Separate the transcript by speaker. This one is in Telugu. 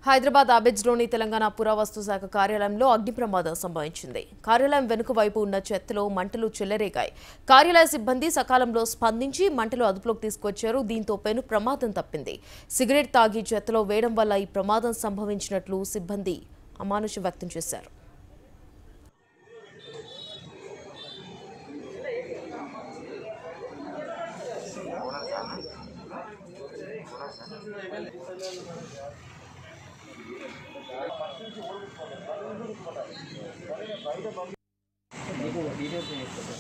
Speaker 1: హైదరాబాద్ అబిడ్స్లోని తెలంగాణ పురావస్తు శాఖ కార్యాలయంలో అగ్ని ప్రమాదం సంభవించింది కార్యాలయం వెనుక వైపు ఉన్న చెత్తలో మంటలు చెల్లరేగాయి కార్యాలయ సిబ్బంది సకాలంలో స్పందించి మంటలు అదుపులోకి తీసుకొచ్చారు దీంతో పెను ప్రమాదం తప్పింది సిగరెట్ తాగి చెత్తలో వేయడం వల్ల ఈ ప్రమాదం సంభవించినట్లు సిబ్బంది అమానుషం వ్యక్తం చేశారు
Speaker 2: మీకు డీటెయిల్స్ చేస్తాను